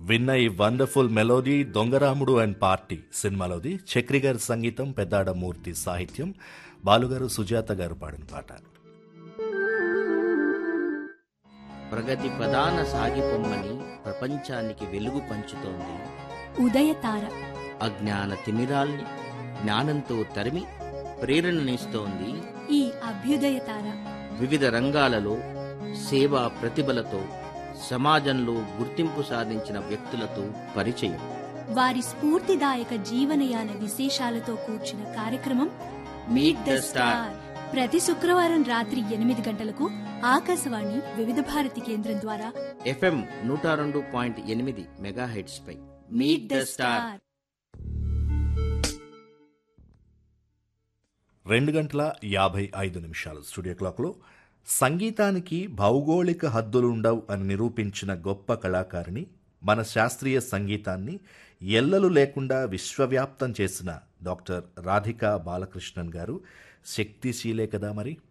విన్న ఈ wonderful melody Dongaramudu and party సినిమాలోది చక్రి గారి సంగీతం పెద్దాడ మూర్తి సాహిత్యం బాలుగారు సుజాత గారు పాడిన పాట ప్రగతి ప్రధాన సాగిపొమ్మని ప్రపంచానికి వెలుగు పంచుతోంది ఉదయతార అజ్ఞాన తిమిరాల్ని జ్ఞానంతో తరిమి ప్రేరణనిస్తోంది ఈ అభ్యుదయతార వివిధ రంగాలలో సేవా ప్రతిభలతో సమాజంలో గుర్తింపు సాధించిన వ్యక్తులతో పరిచయం వారి స్ఫూర్తిదాయక జీవనయాన విశేషాలతో కూర్చిన కార్యక్రమం మీట్ ద స్టార్ ప్రతి శుక్రవారం రాత్రి ఎనిమిది గంటలకు ఆకాశవాణి వివిధ భారతి కేంద్రం ద్వారా ఎఫ్ఎం నూట రెండు పాయింట్ ఎనిమిది మెగాహెడ్స్ పై మీట్ ద స్టార్ రెండు గంటల యాభై ఐదు నిమిషాలు స్టూడియో క్లాక్లో సంగీతానికి భౌగోళిక హద్దులుండవు అని నిరూపించిన గొప్ప కళాకారిణి మన శాస్త్రీయ సంగీతాన్ని ఎల్లలు లేకుండా విశ్వవ్యాప్తం చేసిన డాక్టర్ రాధికా బాలకృష్ణన్ గారు శక్తిశీలే కదా మరి